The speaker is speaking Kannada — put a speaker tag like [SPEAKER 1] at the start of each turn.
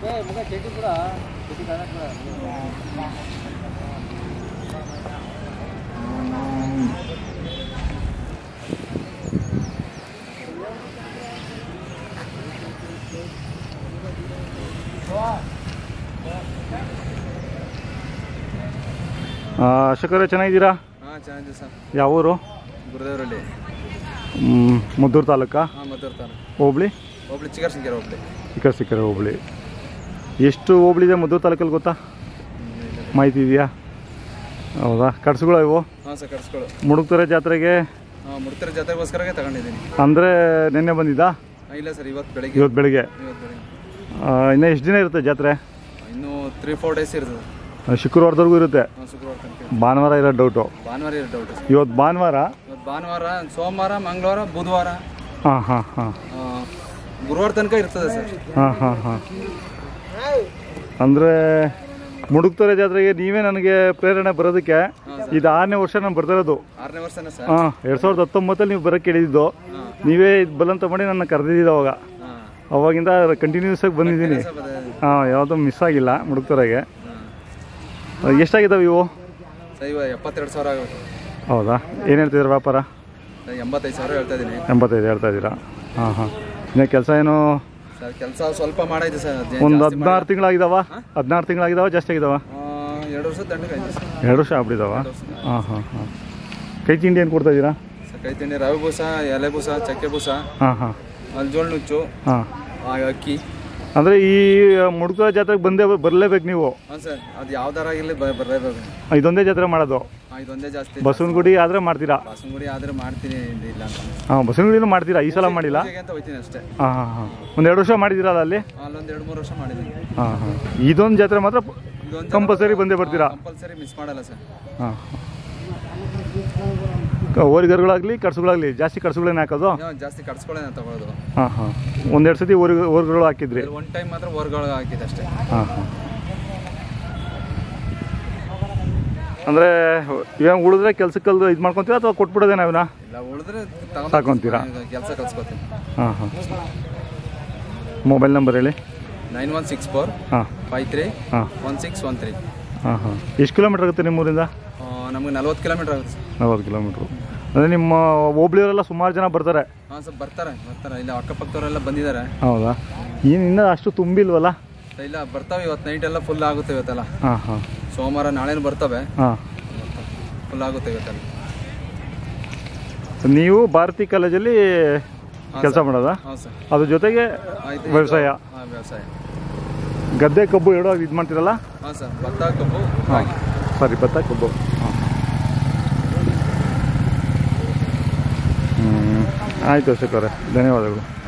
[SPEAKER 1] ಅಶೋಕರೇ ಚೆನ್ನಾಗಿದ್ದೀರಾ
[SPEAKER 2] ಹಾಂ ಚೆನ್ನಾಗಿದೆ ಸರ್
[SPEAKER 1] ಯಾವ ಊರು
[SPEAKER 2] ಗುರುದೇವರಲ್ಲಿ
[SPEAKER 1] ಮ್, ಮುದ್ದೂರು ತಾಲೂಕಾ
[SPEAKER 2] ಹಾಂ ಮದ್ದೂರ್ತಾನೆ
[SPEAKER 1] ಹೋಬ್ಳಿ
[SPEAKER 2] ಒಬ್ಳು ಚಿಕ್ಕರ್ ಸಿಂಗ್ಯಾರ ಒಬ್ಳು
[SPEAKER 1] ಚಿಕ್ಕ ಸಿಕ್ಕರೆ ಹೋಬ್ಳಿ ಎಷ್ಟು ಹೋಬ್ಳಿದೆ ಮುದ್ದೂರು ತಾಲೂಕಲ್ಲಿ ಗೊತ್ತಾ ಮಾಹಿತಿ ಇದೆಯಾ ಹೌದಾ ಕಟ್ಸುಗಳು ಇವು
[SPEAKER 2] ಹಾಂ ಸರ್ ಕರ್ಸ್ಕೊಳ್ಳು
[SPEAKER 1] ಮುಡುಕ್ತೊರೆ ಜಾತ್ರೆಗೆ
[SPEAKER 2] ಹಾಂ ಮುಡ್ತಿರ ಜಾತ್ರೆಗೋಸ್ಕರಗೆ ತಗೊಂಡಿದ್ದೀನಿ
[SPEAKER 1] ಅಂದರೆ ನಿನ್ನೆ ಬಂದಿದ್ದಾ
[SPEAKER 2] ಹಾಂ, ಇಲ್ಲ ಸರ್ ಇವತ್ತು ಬೆಳಗ್ಗೆ
[SPEAKER 1] ಇವತ್ತು ಬೆಳಿಗ್ಗೆ
[SPEAKER 2] ಇವತ್ತು ಬೆಳಗ್ಗೆ
[SPEAKER 1] ಆ, ಇನ್ನು ಎಷ್ಟು ದಿನ ಇರುತ್ತೆ ಜಾತ್ರೆ
[SPEAKER 2] ಇನ್ನೂ ತ್ರೀ ಫೋರ್ ಡೇಸ್ ಇರ್ತದೆ
[SPEAKER 1] ಆ, ಶುಕ್ರವಾರದವರೆಗೂ ಇರುತ್ತೆ
[SPEAKER 2] ಹಾಂ ಶುಕ್ರವಾರ ತನಕ
[SPEAKER 1] ಭಾನುವಾರ ಇರೋ ಡೌಟು
[SPEAKER 2] ಭಾನುವಾರ ಇರೋ ಡೌಟ್ ಸರ್
[SPEAKER 1] ಇವತ್ತು ಭಾನುವಾರ
[SPEAKER 2] ಇವತ್ತು ಭಾನುವಾರ ಸೋಮವಾರ ಮಂಗಳವಾರ ಬುಧವಾರ
[SPEAKER 1] ಹಾಂ ಹಾಂ ಹಾಂ
[SPEAKER 2] ಆ, ಗುರುವಾರ ತನಕ ಇರ್ತದೆ ಸರ್
[SPEAKER 1] ಹಾಂ ಹಾಂ ಹಾಂ ಅಂದರೆ ಮುಡುಕ್ತೊರೆ ಜಾತ್ರೆಗೆ ನೀವೇ ನನಗೆ ಪ್ರೇರಣೆ ಬರೋದಕ್ಕೆ ಇದು ಆರನೇ ವರ್ಷ ನಾನು ಬರ್ತಾ ಇರೋದು
[SPEAKER 2] ಆರನೇ ವರ್ಷನೇ ಸರ್
[SPEAKER 1] ಹಾಂ ಎರಡು ಸಾವಿರದ ಹತ್ತೊಂಬತ್ತಲ್ಲಿ ನೀವು ಬರೋಕ್ಕೆ ಹೇಳಿದ್ದು
[SPEAKER 2] ಹಾಂ
[SPEAKER 1] ನೀವೇ ಇದು ಬಲಂತ ಮಾಡಿ ನನ್ನ ಕರೆದಿದ್ದು ಅವಾಗ
[SPEAKER 2] ಹಾಂ
[SPEAKER 1] ಅವಾಗಿಂದ ಕಂಟಿನ್ಯೂಸ್ ಆಗಿ ಬಂದಿದ್ದೀನಿ
[SPEAKER 2] ಸರ್ ಬದೇ
[SPEAKER 1] ಹಾಂ ಯಾವುದೂ ಮಿಸ್ ಆಗಿಲ್ಲ ಮುಡುಕ್ತೊರೆಗೆ
[SPEAKER 2] ಹಾಂ
[SPEAKER 1] ಎಷ್ಟಾಗಿದ್ದಾವೆ ಇವು
[SPEAKER 2] ಸರ್ ಇವಾಗ ಎಪ್ಪತ್ತೆರಡು ಸಾವಿರ ಆಗುತ್ತೆ
[SPEAKER 1] ಹೌದಾ ಏನು ಹೇಳ್ತಿದ್ದೀರಾ ವ್ಯಾಪಾರ
[SPEAKER 2] ಸರ್ ಎಂಬತ್ತೈದು ಸಾವಿರ ಹೇಳ್ತಾ ಇದ್ದೀನಿ
[SPEAKER 1] ಎಂಬತ್ತೈದು ಹೇಳ್ತಾ ಇದ್ದೀರಾ ಹಾಂ ಹಾಂ ಇನ್ನು ಕೆಲಸ ಏನು
[SPEAKER 2] ಸರ್ ಕೆಲಸ ಸ್ವಲ್ಪ ಮಾಡೈತೆ ಸರ್ ಅದೇನ್
[SPEAKER 1] ಒಂದು
[SPEAKER 2] ಜಾಸ್ತಿ
[SPEAKER 1] ಹದಿನಾರು ತಿಂಗಳಾಗಿದ್ದಾವ ಹದಿನಾರು ತಿಂಗಳಾಗಿದ್ದಾವ ಜಾಸ್ತಿ ಆಗಿದ್ದಾವ
[SPEAKER 2] ಆ, ಎರಡು ವರ್ಷ ದಂಡಕ್ಕೆ ಆಯ್ತು ಸರ್
[SPEAKER 1] ಎರಡು ವರ್ಷ ಆಗ್ಬಿಟ್ಟಿದ್ದಾವ ಹಾಂ ಹಾಂ ಹಾಂ ಕೈ ತಿಂಡಿ ಏನು ಕೊಡ್ತಾ ಇದ್ದೀರಾ
[SPEAKER 2] ಸರ್ ಕೈ ತಿಂಡಿ ರವೆ ಬೂಸ ಎಲೆ ಬೂಸ ಚಕ್ಕೆ ಬೂಸ
[SPEAKER 1] ಹಾಂ ಹಾಂ
[SPEAKER 2] ಅಲ್ಲಿ ಜೋಳ ನುಚ್ಚು
[SPEAKER 1] ಹಾಂ
[SPEAKER 2] ಆ, ಅಕ್ಕಿ
[SPEAKER 1] ಅಂದರೆ ಈ ಮುಡುಕ ಜಾತ್ರೆಗೆ ಬಂದೇ ಬರಲೇಬೇಕು ನೀವು
[SPEAKER 2] ಹಾಂ ಸರ್ ಅದು ಯಾವ್ದಾರ ಆಗಿರಲಿ ಬರಲೇಬೇಕು
[SPEAKER 1] ಇದೊಂದೇ ಜಾತ್ರೆ ಮಾಡೋದು
[SPEAKER 2] ಹಾಂ ಇದೊಂದೇ ಜಾಸ್ತಿ
[SPEAKER 1] ಬಸವನಗುಡಿ ಆದರೆ ಮಾಡ್ತೀರಾ
[SPEAKER 2] ಬಾಸುಂಗುಡಿ ಆದ್ರೆ ಮಾಡ್ತೀನಿ ಇದು ಇಲ್ಲ ಅಂತ
[SPEAKER 1] ಹಾಂ ಬಸವನಗುಡಿನೂ ಮಾಡ್ತೀರಾ ಈ ಸಲ ಮಾಡಿಲ್ಲ
[SPEAKER 2] ಪೂಜೆಗೆ ಅಂತ ಹೋಯ್ತೀನಿ ಅಷ್ಟೇ
[SPEAKER 1] ಹಾಂ ಹಾಂ ಹಾಂ ಒಂದು ಎರಡು ವರ್ಷ ಮಾಡಿದ್ದೀರಲ್ಲ ಅಲ್ಲಿ
[SPEAKER 2] ಅಲ್ಲೊಂದು ಎರಡು ಮೂರು ವರ್ಷ ಮಾಡಿದ್ದೀನಿ
[SPEAKER 1] ಹಾಂ ಹಾಂ ಇದೊಂದು ಜಾತ್ರೆ ಮಾತ್ರ
[SPEAKER 2] ಇದೊಂದು
[SPEAKER 1] ಕಂಪಲ್ಸರಿ ಬಂದೇ ಬರ್ತೀರಾ
[SPEAKER 2] ಕಂಪಲ್ಸರಿ ಮಿಸ್ ಮಾಡಲ್ಲ ಸರ್
[SPEAKER 1] ಹಾಂ ಓರಿಗರುಗಳಾಗಲಿ ಕಡ್ಸುಗಳಾಗಲಿ ಜಾಸ್ತಿ ಕಡ್ಸುಗಳೇನು ಹಾಕೋದು
[SPEAKER 2] ನಾವು ಜಾಸ್ತಿ ಕಟ್ಸ್ಕೊಳ್ಳೋಣ ತಗೊಳ್ಳೋದು
[SPEAKER 1] ಹಾಂ ಹಾಂ ಒಂದೆರಡು ಸತಿ ಓರಿ ಓರಿಗಳು ಹಾಕಿದ್ರಿ
[SPEAKER 2] ಒನ್ ಟೈಮ್ ಮಾತ್ರ ಹೊರ್ಗೊಳಗೆ ಹಾಕಿದೆ ಅಷ್ಟೇ
[SPEAKER 1] ಹಾಂ ಹಾಂ ಅಂದರೆ ಇವಾಗ ಉಳಿದ್ರೆ ಕೆಲ್ಸಕ್ಕಲ್ದು ಇದು ಮಾಡ್ಕೊತೀರಾ ಅಥವಾ ಕೊಟ್ಬಿಡೋದೇ ನಾವಿನ
[SPEAKER 2] ಇಲ್ಲ ಉಳಿದ್ರೆ
[SPEAKER 1] ಸಾಕೊಂತೀರಾ?
[SPEAKER 2] ಕೆಲಸ ಕಲ್ಸ್ಕೊತೀನಿ
[SPEAKER 1] ಹಾಂ ಹಾಂ ಮೊಬೈಲ್ ನಂಬರ್ ಹೇಳಿ
[SPEAKER 2] ನೈನ್ ಒನ್ ಸಿಕ್ಸ್ ಫೋರ್
[SPEAKER 1] ಹಾಂ
[SPEAKER 2] ಫೈವ್ ತ್ರೀ
[SPEAKER 1] ಹಾಂ
[SPEAKER 2] ಒನ್ ಸಿಕ್ಸ್ ಒನ್ ತ್ರೀ
[SPEAKER 1] ಹಾಂ ಹಾಂ ಎಷ್ಟು ಕಿಲೋಮೀಟ್ರ್ ಆಗುತ್ತೆ ನಿಮ್ಮೂರಿಂದ
[SPEAKER 2] ನಮಗೆ ನಲ್ವತ್ತು ಕಿಲೋಮೀಟ್ರ್ ಆಗುತ್ತೆ ಸರ್
[SPEAKER 1] ನಲ್ವತ್ತು ಕಿಲೋಮೀಟ್ರು ಅಂದರೆ ನಿಮ್ಮ ಹೋಬ್ಳಿಯವರೆಲ್ಲ ಸುಮಾರು ಜನ ಬರ್ತಾರೆ
[SPEAKER 2] ಹಾಂ ಸರ್ ಬರ್ತಾರೆ ಬರ್ತಾರೆ ಇಲ್ಲ ಅಕ್ಕಪಕ್ಕದವರೆಲ್ಲ ಬಂದಿದ್ದಾರೆ
[SPEAKER 1] ಹೌದಾ ಏನು ಇನ್ನೂ ಅಷ್ಟು ತುಂಬಿಲ್ವಲ್ಲ
[SPEAKER 2] ಇಲ್ಲ ಬರ್ತಾವೆ ಇವತ್ತು ನೈಟ್ ಎಲ್ಲ ಫುಲ್ ಆಗುತ್ತೆ ಇವತ್ತೆಲ್ಲ
[SPEAKER 1] ಹಾಂ ಹಾಂ
[SPEAKER 2] ಸೋಮವಾರ ನಾಳೆನೂ ಬರ್ತವೆ
[SPEAKER 1] ಹಾಂ
[SPEAKER 2] ಫುಲ್ ಆಗುತ್ತೆ ಇವತ್ತೆಲ್ಲ
[SPEAKER 1] ನೀವು ಭಾರತಿ ಕಾಲೇಜಲ್ಲಿ ಕೆಲಸ ಮಾಡೋದಾ
[SPEAKER 2] ಹಾಂ ಸರ್
[SPEAKER 1] ಅದ್ರ ಜೊತೆಗೆ
[SPEAKER 2] ಆಯ್ತು
[SPEAKER 1] ವ್ಯವಸಾಯ
[SPEAKER 2] ಹಾಂ ವ್ಯವಸಾಯ
[SPEAKER 1] ಗದ್ದೆ ಕಬ್ಬು ಎರಡು ಇದು ಮಾಡ್ತೀರಲ್ಲ
[SPEAKER 2] ಹಾಂ ಸರ್ ಭತ್ತ ಕಬ್ಬು
[SPEAKER 1] ಹಾಂ ಸರಿ ಭತ್ತ ಕಬ್ಬು ಹಾಂ ಹ್ಞೂ ಆಯಿತು ಅಶೋಕ್ ಅವರೇ ಧನ್ಯವಾದಗಳು